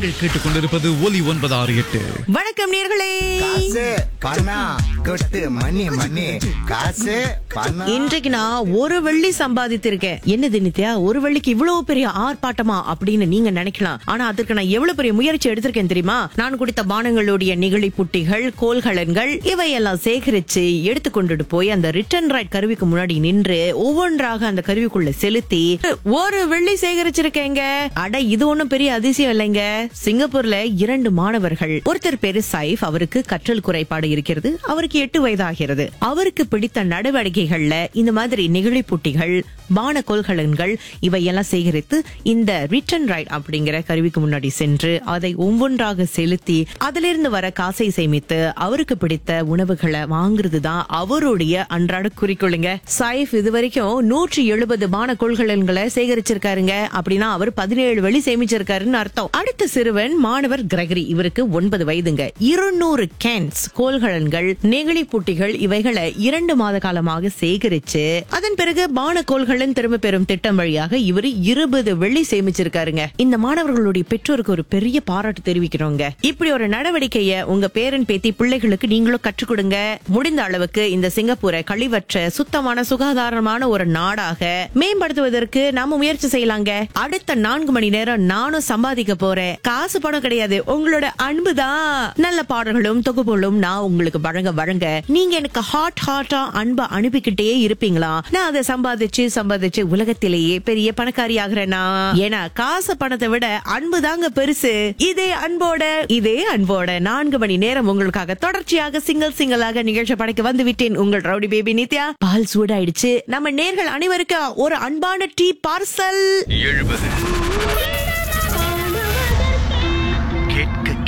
நீங்கள் கேட்டுக்கொண்டிருப்பது ஒலி ஒன்பது ஆறு எட்டு வணக்கம் நேர்களே காசு பணம் கொட்டு மணி மணி காசு பணம் இன்றைக்கு நான் ஒரு வெள்ளி சம்பாதித்திருக்கேன் என்னது நித்யா ஒரு வெள்ளிக்கு இவ்வளவு பெரிய ஆர்ப்பாட்டமா அப்படின்னு நீங்க நினைக்கலாம் ஆனா அதற்கு நான் எவ்வளவு பெரிய முயற்சி எடுத்திருக்கேன் தெரியுமா நான் குடித்த பானங்களுடைய நிகழி புட்டிகள் கோல்கலன்கள் இவையெல்லாம் சேகரிச்சு எடுத்து கொண்டுட்டு போய் அந்த ரிட்டர்ன் ரைட் கருவிக்கு முன்னாடி நின்று ஒவ்வொன்றாக அந்த கருவிக்குள்ள செலுத்தி ஒரு வெள்ளி சேகரிச்சிருக்கேங்க அட இது ஒண்ணும் பெரிய அதிசயம் இல்லைங்க சிங்கப்பூர்ல இரண்டு மாணவர்கள் ஒருத்தர் பேரு சைஃப் அவருக்கு கற்றல் குறைபாடு இருக்கிறது அவருக்கு எட்டு வயதாகிறது அவருக்கு பிடித்த நடவடிக்கைகள்ல இந்த மாதிரி நெகிழி புட்டிகள் பான கொள்கலன்கள் இவையெல்லாம் சேகரித்து இந்த ரிட்டர்ன் ரைட் அப்படிங்கிற கருவிக்கு முன்னாடி சென்று அதை ஒவ்வொன்றாக செலுத்தி அதிலிருந்து வர காசை சேமித்து அவருக்கு பிடித்த உணவுகளை வாங்குறது தான் அவருடைய அன்றாட குறிக்கோளுங்க சைஃப் இது வரைக்கும் நூற்றி எழுபது பான கொள்கலன்களை சேகரிச்சிருக்காருங்க அப்படின்னா அவர் பதினேழு வழி சேமிச்சிருக்காருன்னு அர்த்தம் அடுத்த சிறுவன் மாணவர் கிரகரி இவருக்கு ஒன்பது வயதுங்க இருநூறு கேன்ஸ் கோல்கலன்கள் நெகிழி புட்டிகள் இவைகளை இரண்டு மாத காலமாக சேகரிச்சு அதன் பிறகு பான கோல்களன் திரும்ப பெறும் திட்டம் வழியாக இவர் இருபது வெள்ளி சேமிச்சிருக்காருங்க இந்த மாணவர்களுடைய பெற்றோருக்கு ஒரு பெரிய பாராட்டு தெரிவிக்கிறோங்க இப்படி ஒரு நடவடிக்கைய உங்க பேரன் பேத்தி பிள்ளைகளுக்கு நீங்களும் கற்றுக் கொடுங்க முடிந்த அளவுக்கு இந்த சிங்கப்பூரை கழிவற்ற சுத்தமான சுகாதாரமான ஒரு நாடாக மேம்படுத்துவதற்கு நாம முயற்சி செய்யலாங்க அடுத்த நான்கு மணி நேரம் நானும் சம்பாதிக்க போறேன் காசு பணம் கிடையாது உங்களோட அன்பு தான் நல்ல பாடல்களும் தொகுப்புகளும் நான் உங்களுக்கு வழங்க வழங்க நீங்க எனக்கு ஹாட் ஹாட்டா அன்பை அனுப்பிக்கிட்டே இருப்பீங்களா நான் அதை சம்பாதிச்சு சம்பாதிச்சு உலகத்திலேயே பெரிய பணக்காரி ஆகிறேனா ஏன்னா காசு பணத்தை விட அன்பு தாங்க பெருசு இதே அன்போட இதே அன்போட நான்கு மணி நேரம் உங்களுக்காக தொடர்ச்சியாக சிங்கிள் சிங்கிளாக நிகழ்ச்சி படைக்க வந்து விட்டேன் உங்கள் ரவுடி பேபி நித்யா பால் சூடாயிடுச்சு நம்ம நேர்கள் அனைவருக்கும் ஒரு அன்பான டீ பார்சல் எழுபது